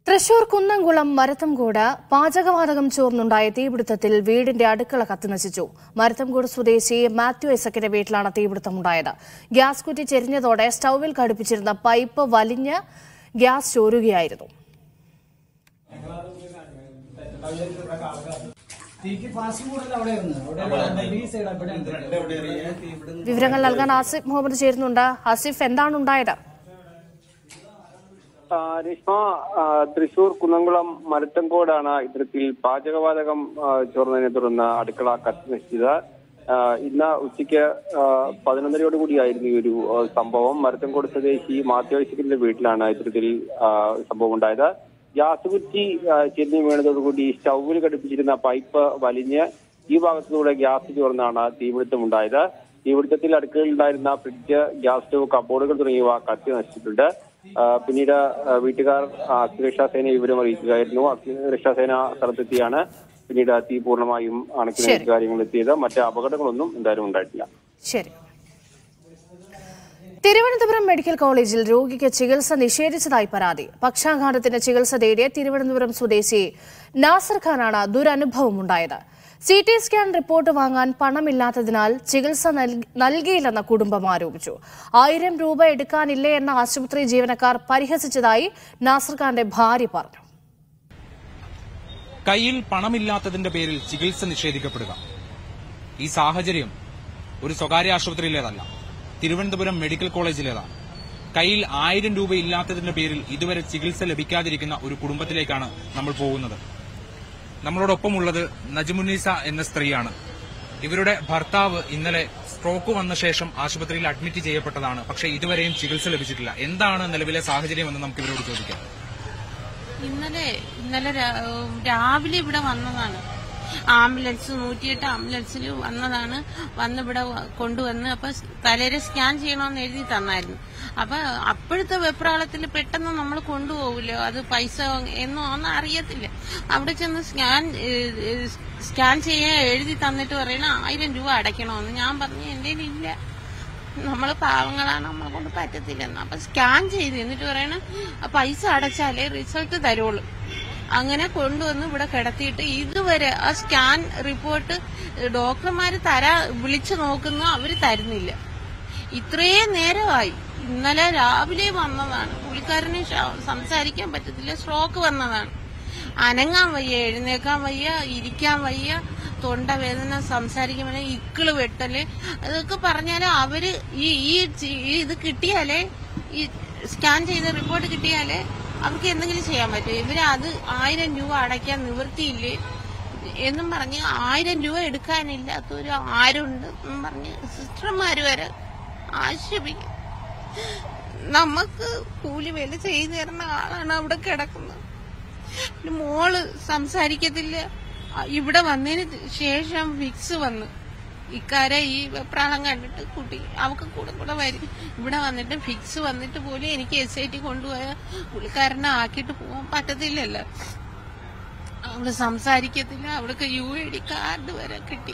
തൃശൂർ കുന്നംകുളം മരത്തംകോട് പാചകവാതകം ചോർന്നുണ്ടായ തീപിടുത്തത്തിൽ വീടിന്റെ അടുക്കള കത്തിനശിച്ചു മരത്തംകോട് സ്വദേശി മാത്യു ഐസക്കിന്റെ വീട്ടിലാണ് തീപിടുത്തമുണ്ടായത് ഗ്യാസ് കുറ്റി ചെരിഞ്ഞതോടെ സ്റ്റൌവിൽ ഘടിപ്പിച്ചിരുന്ന പൈപ്പ് വലിഞ്ഞ് ഗ്യാസ് ചോരുകയായിരുന്നു തീക്ക് പാസിംഗ് കൂടുതൽ അവിടെ അവിടെ ഈ സൈഡ് അവിടെ വിവരങ്ങൾ നൽകാൻ ആസിഫ് മുഹമ്മദ് ചേരുന്നുണ്ട് ആസിഫ് എന്താണ് ഉണ്ടായത് ആ, രശ്മ ആ, തൃശൂർ കുന്നംകുളം മരത്തങ്കോടാണ് ഇത്തരത്തിൽ പാചകവാതകം ആ, ചോർന്നതിനെ തുടർന്ന് അടുക്കള കത്തി നശിച്ചത് ആ, ഇന്ന് ഉച്ചയ്ക്ക് ആ, പതിനൊന്നരയോടുകൂടിയായിരുന്നു ഈ ഒരു ആ, സംഭവം മരത്തങ്കോട് സ്വദേശി മാത്യോശിക്കിന്റെ വീട്ടിലാണ് ഇത്തരത്തിൽ ആ, സംഭവം ഉണ്ടായത് ഗ്യാസ് കുറ്റി ആ, ചെരിഞ്ഞു വീണതോടുകൂടി സ്റ്റൗവിൽ ഘടിപ്പിച്ചിരുന്ന പൈപ്പ് വലിഞ്ഞ് ഈ ഭാഗത്തുകൂടെ ഗ്യാസ് ചോർന്നാണ് തീപിടുത്തം ഉണ്ടായത് തീപിടുത്തത്തിൽ അടുക്കളയിൽ ഉണ്ടായിരുന്ന ഫ്രിഡ്ജ് ഗ്യാസ് സ്റ്റവ് കബോർഡുകൾ തുടങ്ങിയവ കത്തി നശിച്ചിട്ടുണ്ട് ആ, പിന്നീട് ആ, വീട്ടുകാർ ആ, അഗ്നിരക്ഷാസേന വിവരം അറിയിക്കുകയായിരുന്നു അഗ്നിരക്ഷാസേന സ്ഥലത്തെത്തിയാണ് പിന്നീട് തീ പൂർണ്ണമായും അണുക്കുന്ന ശരി. കാര്യങ്ങൾ എത്തിയത് മറ്റ് അപകടങ്ങളൊന്നും എന്തായാലും ഉണ്ടായിട്ടില്ല ശരി തിരുവനന്തപുരം മെഡിക്കൽ കോളേജിൽ രോഗിക്ക് ചികിത്സ നിഷേധിച്ചതായി പരാതി പക്ഷാഘാതത്തിന് ചികിത്സ തേടിയ തിരുവനന്തപുരം സ്വദേശി നാസർ ഖാനാണ് ദുരനുഭവമുണ്ടായത് സി ടി സ്കാൻ റിപ്പോർട്ട് വാങ്ങാൻ പണമില്ലാത്തതിനാൽ ചികിത്സ നൽകി- നൽകിയില്ലെന്ന് കുടുംബം ആരോപിച്ചു ആയിരം രൂപ എടുക്കാനില്ലേ എന്ന ആശുപത്രി ജീവനക്കാർ പരിഹസിച്ചതായി നാസർ ഖാന്റെ ഭാര്യ പറഞ്ഞു കയ്യിൽ പണമില്ലാത്തതിന്റെ പേരിൽ ചികിത്സ നിഷേധിക്കപ്പെടുക ഈ സാഹചര്യം ഒരു സ്വകാര്യ ആശുപത്രിയിലേതല്ല തിരുവനന്തപുരം മെഡിക്കൽ കോളേജിലേതാണ് കയ്യിൽ ആയിരം രൂപ ഇല്ലാത്തതിന്റെ പേരിൽ ഇതുവരെ ചികിത്സ ലഭിക്കാതിരിക്കുന്ന ഒരു കുടുംബത്തിലേക്കാണ് നമ്മൾ പോകുന്നത് നമ്മളോടൊപ്പമുള്ളത് നജമുന്നീസ എന്ന സ്ത്രീയാണ് ഇവരുടെ ഭർത്താവ് ഇന്നലെ സ്ട്രോക്ക് വന്ന ശേഷം ആശുപത്രിയിൽ അഡ്മിറ്റ് ചെയ്യപ്പെട്ടതാണ് പക്ഷേ ഇതുവരെയും ചികിത്സ ലഭിച്ചിട്ടില്ല എന്താണ് നിലവിലെ സാഹചര്യമെന്ന് നമുക്ക് ഇവരോട് ചോദിക്കാം ഇന്നലെ ഇന്നലെ രാ- രാവിലെ ഇവിടെ വന്നതാണ് ആംബുലൻസ് നൂറ്റിയെട്ട് ആംബുലൻസിൽ വന്നതാണ് വന്ന് ഇവിടെ വ- കൊണ്ടുവന്ന് അപ്പൊ തലേരെ സ്കാൻ ചെയ്യണമെന്ന് എഴുതി തന്നായിരുന്നു അപ്പൊ അപ്പോഴത്തെ വെപ്രാളത്തിൽ പെട്ടെന്ന് നമ്മൾ കൊണ്ടുപോകില്ലോ അത് പൈസ എന്നോ ഒന്നും അറിയത്തില്ല അവിടെ ചെന്ന് സ്കാൻ ഏഹ്, ഏഹ്, സ്കാൻ ചെയ്യാൻ എഴുതി തന്നിട്ട് പറയണ ആയിരം രൂപ അടയ്ക്കണമെന്ന് ഞാൻ പറഞ്ഞു എന്റെ ഇല്ല നമ്മൾ പാവങ്ങളാണ് നമ്മളെ കൊണ്ട് പറ്റത്തില്ലെന്ന് അപ്പൊ സ്കാൻ ചെയ്ത് എന്നിട്ട് പറയണ "ആ പൈസ അടച്ചാലേ റിസൾട്ട് തരുള്ളൂ അങ്ങനെ കൊണ്ടുവന്ന് ഇവിടെ കിടത്തിയിട്ട് ഇതുവരെ ആ സ്കാൻ റിപ്പോർട്ട് ഡോക്ടർമാര് തരാ വിളിച്ചു നോക്കുന്നു അവര് തരുന്നില്ല ഇത്രയും നേരമായി ഇന്നലെ രാവിലെ വന്നതാണ് പുള്ളിക്കാരന് ശ- സംസാരിക്കാൻ പറ്റത്തില്ല സ്ട്രോക്ക് വന്നതാണ് അനങ്ങാൻ വയ്യ എഴുന്നേക്കാൻ വയ്യ ഇരിക്കാൻ വയ്യ തൊണ്ടവേദന സംസാരിക്കാൻ വയ്യ ഇക്കിള് വെട്ടല് അതൊക്കെ പറഞ്ഞാല് അവര് ഈ ഈ ചി- ഈ ഇത് കിട്ടിയാലേ ഈ സ്കാൻ ചെയ്ത റിപ്പോർട്ട് കിട്ടിയാലേ അവർക്ക് എന്തെങ്കിലും ചെയ്യാൻ പറ്റും ഇവര് അത് ആയിരം രൂപ അടയ്ക്കാൻ നിവൃത്തിയില്ലേ എന്നും പറഞ്ഞ് ആയിരം രൂപ എടുക്കാനില്ലാത്തൊരു ആരുണ്ട് എന്നും പറഞ്ഞ് സിസ്റ്റർമാര് വരെ ആക്ഷേപിക്കും നമുക്ക് കൂലി വേല ചെയ്തു തരുന്ന ആളാണ് അവിടെ കിടക്കുന്നത് പിന്നെ മോള് സംസാരിക്കത്തില്ല ആ, ഇവിടെ വന്നതിന് ശേഷം വിക്സ് വന്നു ഇക്കാരെ ഈ വെപ്രാളം കണ്ടിട്ട് കുട്ടി അവക്ക് കൂടെ കൂടെ വരും ഇവിടെ വന്നിട്ട് ഫിക്സ് വന്നിട്ട് പോലും എനിക്ക് എസ് ഐ ടി കൊണ്ടുപോയ പുള്ളിക്കാരനെ ആക്കിയിട്ട് പോകാൻ പറ്റത്തില്ലല്ലോ അവള് സംസാരിക്കത്തില്ല അവൾക്ക് യു ഐ ഡി കാർഡ് വരെ കിട്ടി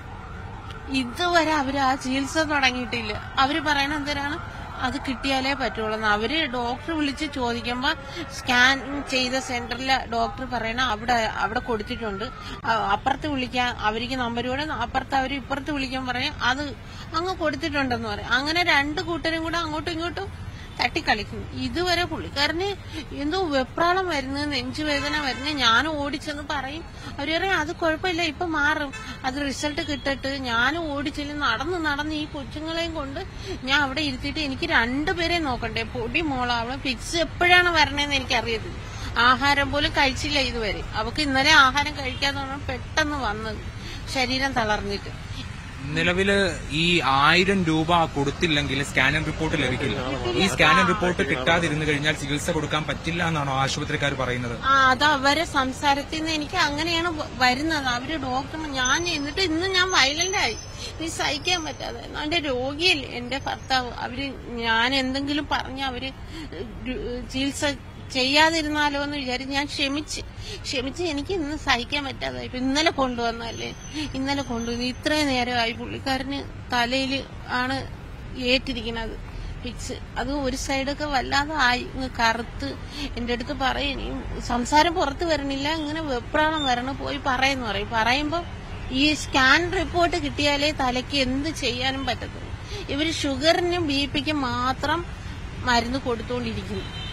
ഇതുവരെ അവര് ആ ചികിത്സ തുടങ്ങിയിട്ടില്ല അവര് പറയണ എന്തിനാണ് അത് കിട്ടിയാലേ പറ്റുള്ളൂ എന്ന് അവര് ഡോക്ടർ വിളിച്ച് ചോദിക്കുമ്പോ സ്കാൻ ചെയ്ത സെന്ററിലെ ഡോക്ടർ പറയണ അവിടെ അവിടെ കൊടുത്തിട്ടുണ്ട് അ- അപ്പുറത്ത് വിളിക്കാൻ അവർക്ക് നമ്പരോടെ അപ്പുറത്ത് അവർ ഇപ്പുറത്ത് വിളിക്കാൻ പറയും അത് അങ്ങ് കൊടുത്തിട്ടുണ്ടെന്ന് പറയും അങ്ങനെ രണ്ട് കൂട്ടരും കൂടെ അങ്ങോട്ടും ഇങ്ങോട്ടും തട്ടിക്കളിക്കുന്നു ഇതുവരെ പുള്ളിക്കാരന് എന്തോ വെപ്രാളം വരുന്നത് നെഞ്ചുവേദന വരുന്നത് ഞാൻ ഓടിച്ചെന്ന് പറയും അവര് പറയും അത് കുഴപ്പമില്ല ഇപ്പൊ മാറും അത് റിസൾട്ട് കിട്ടിട്ട് ഞാൻ ഓടിച്ചെന്ന് നടന്ന് നടന്ന് ഈ കൊച്ചുങ്ങളെയും കൊണ്ട് ഞാൻ അവിടെ ഇരുത്തിയിട്ട് എനിക്ക് രണ്ടുപേരെ നോക്കണ്ടേ പൊടി മോള അവളെ ഫിക്സ് എപ്പോഴാണ് വരണേന്ന് എനിക്കറിയത്തില്ല ആഹാരം പോലും കഴിച്ചില്ല ഇതുവരെ അവക്ക് ഇന്നലെ ആഹാരം കഴിക്കാതെ വന്നപ്പോൾ പെട്ടെന്ന് വന്നത് ശരീരം തളർന്നിട്ട് നിലവില് ഈ ആയിരം രൂപ കൊടുത്തില്ലെങ്കിൽ സ്കാനിംഗ് റിപ്പോർട്ട് ലഭിക്കില്ല ഈ സ്കാനിംഗ് റിപ്പോർട്ട് കിട്ടാതിരുന്നു കഴിഞ്ഞാൽ ചികിത്സ കൊടുക്കാൻ പറ്റില്ല എന്നാണോ ആശുപത്രിക്കാർ പറയുന്നത് ആ അത് അവരെ സംസാരത്തിൽ നിന്ന് എനിക്ക് അങ്ങനെയാണ് വ- വരുന്നത് അവര് ഡോക്ടർ ഞാൻ എന്നിട്ട് ഇന്ന് ഞാൻ വയലന്റ് ആയി നീ സഹിക്കാൻ പറ്റാതെ എന്റെ രോഗിയല്ലേ എന്റെ ഭർത്താവ് അവര് ഞാൻ എന്തെങ്കിലും പറഞ്ഞ അവര് രു- ചികിത്സ ചെയ്യാതിരുന്നാലോ എന്ന് വിചാരിച്ച് ഞാൻ ക്ഷമിച്ച് ക്ഷമിച്ച് എനിക്ക് ഇന്ന് സഹിക്കാൻ പറ്റാതെ ഇപ്പൊ ഇന്നലെ കൊണ്ടുവന്നല്ലേ ഇന്നലെ കൊണ്ടുവന്നു ഇത്രയും നേരമായി പുള്ളിക്കാരന് തലയിൽ ആണ് ഏറ്റിരിക്കുന്നത് ഫിക്സ് അത് ഒരു സൈഡൊക്കെ വല്ലാതെ ആയി ഇങ്ങ് കറുത്ത് എന്റെ അടുത്ത് പറയും ഇനി സംസാരം പുറത്ത് വരണില്ല ഇങ്ങനെ വെപ്രാളം വരണം പോയി പറയുന്നു പറയും പറയുമ്പോൾ ഈ സ്കാൻ റിപ്പോർട്ട് കിട്ടിയാലേ തലയ്ക്ക് എന്ത് ചെയ്യാനും പറ്റത്തുള്ളൂ ഇവര് ഷുഗറിനും ബി പിക്കും മാത്രം മരുന്ന് കൊടുത്തുകൊണ്ടിരിക്കുന്നു